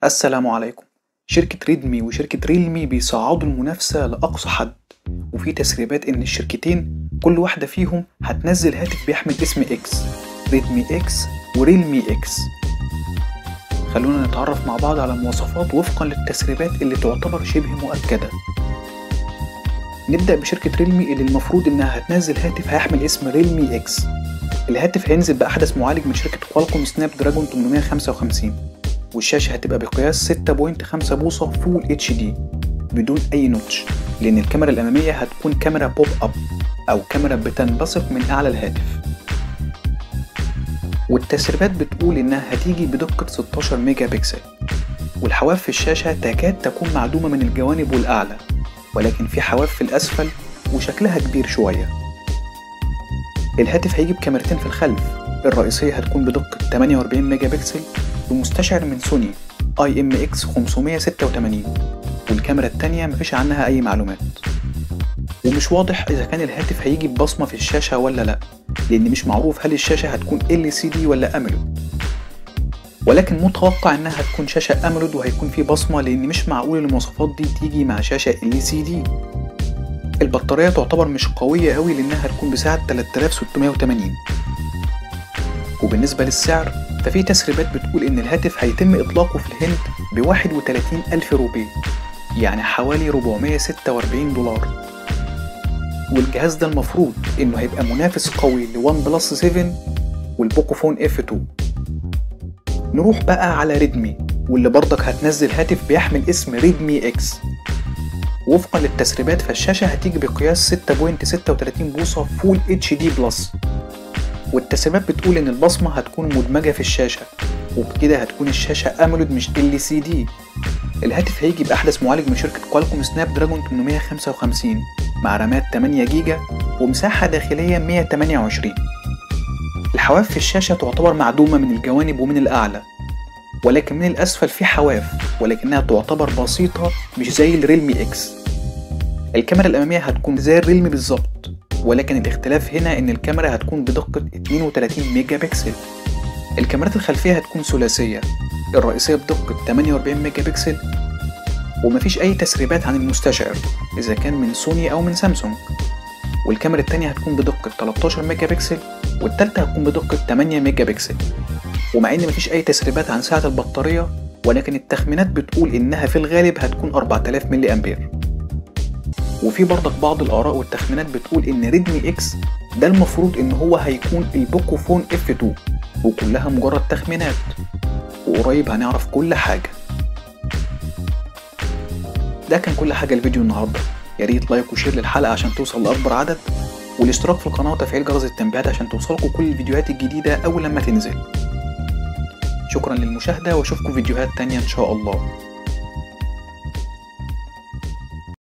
السلام عليكم شركة ريدمي وشركة ريلمي بيصعدوا المنافسة لأقصى حد وفي تسريبات إن الشركتين كل واحدة فيهم هتنزل هاتف بيحمل اسم إكس ريدمي إكس وريلمي إكس خلونا نتعرف مع بعض على المواصفات وفقا للتسريبات اللي تعتبر شبه مؤكدة نبدأ بشركة ريلمي اللي المفروض إنها هتنزل هاتف هيحمل اسم ريلمي إكس الهاتف هينزل بأحدث معالج من شركة كوالكوم سناب دراجون 855 والشاشة هتبقى بقياس 6.5 بوصة فول اتش دي بدون أي نوتش لأن الكاميرا الأمامية هتكون كاميرا بوب أب أو كاميرا بتنبثق من أعلى الهاتف والتسريبات بتقول إنها هتيجي بدقة 16 ميجا بكسل والحواف في الشاشة تكاد تكون معدومة من الجوانب والأعلى ولكن في حواف في الأسفل وشكلها كبير شوية الهاتف هيجي بكاميرتين في الخلف الرئيسية هتكون بدقة 48 ميجا بكسل بمستشعر من سوني اي ام اكس 586 والكاميرا التانية مفيش عنها أي معلومات ومش واضح إذا كان الهاتف هيجي ببصمة في الشاشة ولا لأ لأن مش معروف هل الشاشة هتكون LCD ولا أمولود ولكن متوقع إنها هتكون شاشة أمولود وهيكون في بصمة لأن مش معقول المواصفات دي تيجي مع شاشة LCD البطارية تعتبر مش قوية قوي لأنها هتكون بسعة 3680 وبالنسبة للسعر ففي تسريبات بتقول إن الهاتف هيتم إطلاقه في الهند ب 31 ألف روبي يعني حوالي 446 دولار والجهاز ده المفروض إنه هيبقى منافس قوي لون بلس 7 والبوكوفون اف 2 نروح بقى على ريدمي واللي برضك هتنزل هاتف بيحمل اسم ريدمي اكس وفقا للتسريبات فالشاشة هتيجي بقياس 6.36 بوصة فول اتش دي بلس والتسريبات بتقول إن البصمة هتكون مدمجة في الشاشة وبكده هتكون الشاشة أمولود مش LCD الهاتف هيجي بأحدث معالج من شركة كوالكوم سناب دراجون 855 مع رامات 8 جيجا ومساحة داخلية 128 الحواف في الشاشة تعتبر معدومة من الجوانب ومن الأعلى ولكن من الأسفل في حواف ولكنها تعتبر بسيطة مش زي الريلمي إكس الكاميرا الأمامية هتكون زي الريلمي بالظبط ولكن الاختلاف هنا إن الكاميرا هتكون بدقة 32 ميجا بكسل الكاميرات الخلفية هتكون ثلاثية الرئيسية بدقة 48 ميجا بكسل ومفيش أي تسريبات عن المستشعر إذا كان من سوني أو من سامسونج والكاميرا التانية هتكون بدقة 13 ميجا بكسل والتالتة هتكون بدقة 8 ميجا بكسل ومع إن مفيش أي تسريبات عن سعة البطارية ولكن التخمينات بتقول إنها في الغالب هتكون 4000 ملي أمبير وفي برضك بعض الآراء والتخمينات بتقول إن ريدمي إكس ده المفروض إن هو هيكون البوكوفون اف 2 وكلها مجرد تخمينات وقريب هنعرف كل حاجة ده كان كل حاجة الفيديو النهاردة يا ريت لايك وشير للحلقة عشان توصل لأكبر عدد والاشتراك في القناة وتفعيل جرس التنبيهات عشان توصلكوا كل الفيديوهات الجديدة أول لما تنزل شكرا للمشاهدة واشوفكم فيديوهات تانية إن شاء الله